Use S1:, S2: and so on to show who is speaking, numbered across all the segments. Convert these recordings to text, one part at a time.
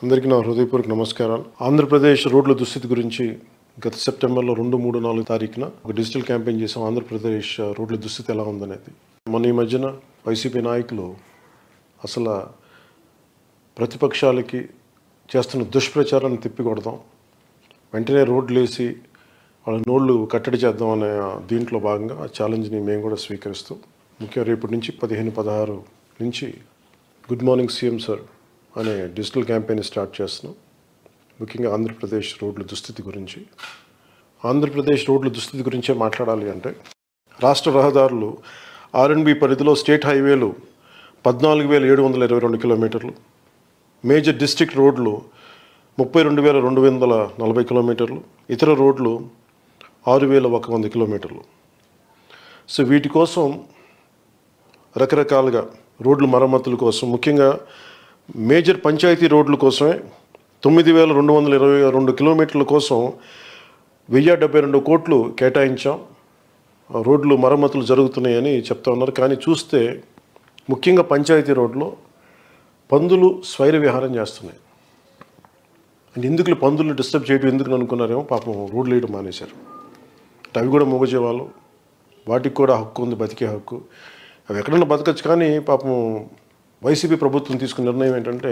S1: అందరికీ నా హృదయపూర్వక నమస్కారాలు ఆంధ్రప్రదేశ్ రోడ్ల దుస్థితి గురించి గత సెప్టెంబర్లో రెండు మూడు నాలుగు తారీఖున ఒక డిజిటల్ క్యాంపెయిన్ చేసాం ఆంధ్రప్రదేశ్ రోడ్ల దుస్థితి ఎలా ఉందనేది మొన్న ఈ మధ్యన వైసీపీ నాయకులు అసలు ప్రతిపక్షాలకి చేస్తున్న దుష్ప్రచారాన్ని తిప్పికొడదాం వెంటనే రోడ్లు వేసి వాళ్ళ నోళ్ళు కట్టడి చేద్దాం అనే దీంట్లో భాగంగా ఆ ఛాలెంజ్ని మేము కూడా స్వీకరిస్తూ ముఖ్యంగా రేపటి నుంచి పదిహేను పదహారు నుంచి గుడ్ మార్నింగ్ సీఎం సార్ అనే డిజిటల్ క్యాంపెయిన్ స్టార్ట్ చేస్తున్నాం ముఖ్యంగా ఆంధ్రప్రదేశ్ రోడ్ల దుస్థితి గురించి ఆంధ్రప్రదేశ్ రోడ్ల దుస్థితి గురించే మాట్లాడాలి అంటే రాష్ట్ర రహదారులు ఆర్ఎన్బి పరిధిలో స్టేట్ హైవేలు పద్నాలుగు వేల ఏడు వందల ఇరవై రెండు కిలోమీటర్లు మేజర్ డిస్ట్రిక్ట్ రోడ్లు ముప్పై రెండు వేల రెండు వందల నలభై కిలోమీటర్లు ఇతర రోడ్లు ఆరు వేల ఒక వంద కిలోమీటర్లు సో వీటి కోసం రకరకాలుగా రోడ్ల మరమ్మతుల కోసం ముఖ్యంగా మేజర్ పంచాయతీ రోడ్ల కోసమే తొమ్మిది వేల రెండు వందల ఇరవై రెండు కిలోమీటర్ల కోసం వెయ్యి డెబ్బై రెండు కోట్లు కేటాయించాం ఆ రోడ్లు మరమ్మతులు జరుగుతున్నాయని చెప్తా ఉన్నారు కానీ చూస్తే ముఖ్యంగా పంచాయతీ రోడ్లో పందులు స్వైర విహారం చేస్తున్నాయి అంటే ఎందుకు పందులను డిస్టర్బ్ చేయడం ఎందుకు అనుకున్నారేమో పాపం రోడ్లు వేయడం మానేశారు అంటే అవి కూడా మూగజీవాలు వాటికి కూడా హక్కు ఉంది బతికే హక్కు అవి ఎక్కడన్నా బతకచ్చు కానీ పాపం వైసీపీ ప్రభుత్వం తీసుకున్న నిర్ణయం ఏంటంటే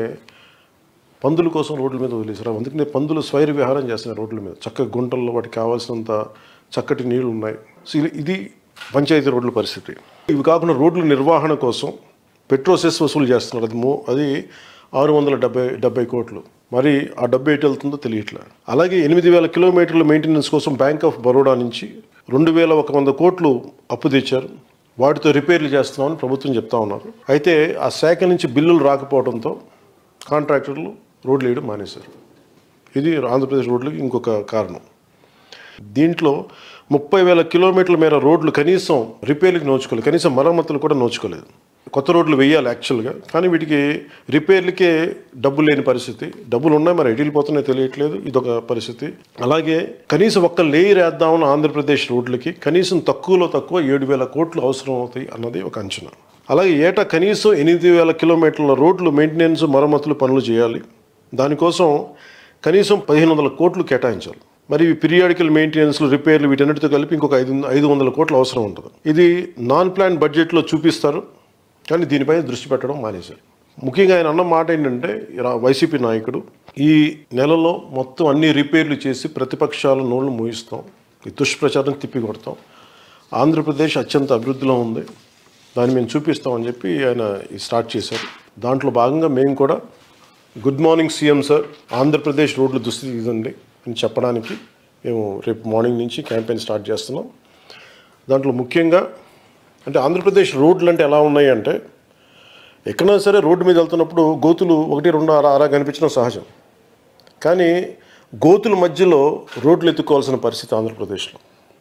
S1: పందుల కోసం రోడ్ల మీద వదిలేశారు అందుకనే పందులు స్వైర విహారం చేస్తున్నాయి రోడ్ల మీద చక్కగా గుంటల్లో వాటికి కావాల్సినంత చక్కటి నీళ్లు ఉన్నాయి సో ఇది- ఇది పంచాయతీ రోడ్ల పరిస్థితి ఇవి కాకుండా రోడ్ల నిర్వహణ కోసం పెట్రోల్ సెస్ వసూలు చేస్తున్నారు అది మో అది ఆరు వందల డెబ్బై డెబ్బై కోట్లు మరి ఆ డబ్బు ఎటు వెళ్తుందో తెలియట్లే అలాగే ఎనిమిది వేల కిలోమీటర్ల మెయింటెనెన్స్ కోసం బ్యాంక్ ఆఫ్ బరోడా నుంచి రెండు వేల ఒక వంద కోట్లు అప్పు తెచ్చారు వాటితో రిపేర్లు చేస్తున్నామని ప్రభుత్వం చెప్తా ఉన్నారు అయితే ఆ శాఖ నుంచి బిల్లులు రాకపోవడంతో కాంట్రాక్టర్లు రోడ్లు వేయడం మానేశారు ఇది ఆంధ్రప్రదేశ్ రోడ్లకి ఇంకొక కారణం దీంట్లో ముప్పై వేల కిలోమీటర్ల మేర రోడ్లు కనీసం రిపేర్లకు నోచుకోలేదు కనీసం మరమ్మతులు కూడా నోచుకోలేదు కొత్త రోడ్లు వేయాలి యాక్చువల్గా కానీ వీటికి రిపేర్లకే డబ్బులు లేని పరిస్థితి డబ్బులు ఉన్నాయి మరి ఎటు వెళ్ళిపోతున్నాయో తెలియట్లేదు ఇదొక పరిస్థితి అలాగే కనీసం ఒక్క లేయర్ వేద్దామని ఆంధ్రప్రదేశ్ రోడ్లకి కనీసం తక్కువలో తక్కువ ఏడు వేల కోట్లు అవసరం అవుతాయి అన్నది ఒక అంచనా అలాగే ఏటా కనీసం ఎనిమిది వేల కిలోమీటర్ల రోడ్లు మెయింటెనెన్స్ మరమ్మతులు పనులు చేయాలి దానికోసం కనీసం పదిహేను వందల కోట్లు కేటాయించాలి మరి ఇవి పీరియాడికల్ మెయింటెనెన్స్లు రిపేర్లు వీటన్నిటితో కలిపి ఇంకొక ఐదు ఐదు వందల కోట్లు అవసరం ఉంటుంది ఇది నాన్ ప్లాన్ బడ్జెట్లో చూపిస్తారు కానీ దీనిపై దృష్టి పెట్టడం మానేశారు ముఖ్యంగా ఆయన అన్న మాట ఏంటంటే రా- వైసీపీ నాయకుడు ఈ నెలలో మొత్తం అన్ని రిపేర్లు చేసి ప్రతిపక్షాల నోళ్ళు మూయిస్తాం ఈ దుష్ప్రచారం తిప్పి కొడతాం ఆంధ్రప్రదేశ్ అత్యంత అభివృద్ధిలో ఉంది దాన్ని మేము చూపిస్తామని చెప్పి ఆయన ఈ స్టార్ట్ చేశారు దాంట్లో భాగంగా మేము కూడా good morning CM sir Andhra Pradesh రోడ్ల దుస్థితి ఇదండి అని చెప్పడానికి మేము రేపు మార్నింగ్ నుంచి క్యాంపెయిన్ స్టార్ట్ చేస్తున్నాం దాంట్లో ముఖ్యంగా అంటే ఆంధ్రప్రదేశ్ రోడ్లు అంటే ఎలా ఉన్నాయి అంటే ఎక్కడైనా సరే రోడ్డు మీద వెళ్తున్నప్పుడు గోతులు ఒకటి రెండు అరా అరా కనిపించడం సహజం కానీ గోతుల మధ్యలో రోడ్లు ఎత్తుకోవాల్సిన పరిస్థితి ఆంధ్రప్రదేశ్లో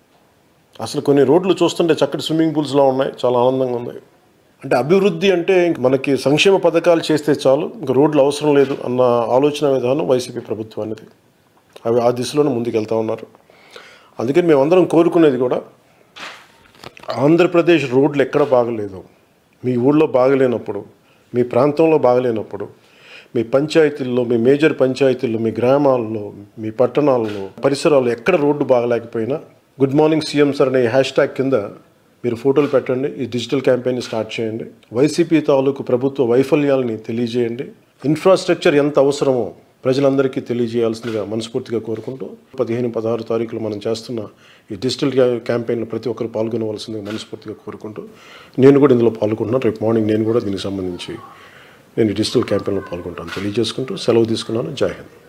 S1: అసలు కొన్ని రోడ్లు చూస్తుంటే చక్కటి స్విమ్మింగ్ పూల్స్లో ఉన్నాయి చాలా ఆనందంగా ఉన్నాయి అంటే అభివృద్ధి అంటే ఇంక మనకి సంక్షేమ పథకాలు చేస్తే చాలు ఇంకా రోడ్లు అవసరం లేదు అన్న ఆలోచన విధానం వైసీపీ ప్రభుత్వం అనేది అవి ఆ దిశలోనే ముందుకు వెళ్తా ఉన్నారు అందుకని మేమందరం కోరుకునేది కూడా ఆంధ్రప్రదేశ్ రోడ్లు ఎక్కడ బాగలేదు మీ ఊళ్ళో బాగలేనప్పుడు మీ ప్రాంతంలో బాగలేనప్పుడు మీ పంచాయతీల్లో మీ మేజర్ పంచాయతీల్లో మీ గ్రామాల్లో మీ పట్టణాల్లో పరిసరాల్లో ఎక్కడ రోడ్డు బాగలేకపోయినా గుడ్ మార్నింగ్ సీఎం సార్ అనే హ్యాష్ ట్యాగ్ కింద మీరు ఫోటోలు పెట్టండి ఈ డిజిటల్ క్యాంపెయిన్ స్టార్ట్ చేయండి వైసీపీ తాలూకు ప్రభుత్వ వైఫల్యాలని తెలియజేయండి ఇన్ఫ్రాస్ట్రక్చర్ ఎంత అవసరమో ప్రజలందరికీ తెలియజేయాల్సిందిగా మనస్ఫూర్తిగా కోరుకుంటూ పదిహేను పదహారు తారీఖులు మనం చేస్తున్న ఈ డిజిటల్ క్యా- క్యాంపెయిన్లో ప్రతి ఒక్కరు పాల్గొనవలసిందిగా మనస్ఫూర్తిగా కోరుకుంటూ నేను కూడా ఇందులో పాల్గొంటున్నాను రేపు మార్నింగ్ నేను కూడా దీనికి సంబంధించి నేను ఈ డిజిటల్ క్యాంపెయిన్లో పాల్గొంటాను తెలియజేసుకుంటూ సెలవు తీసుకున్నాను జై హింద్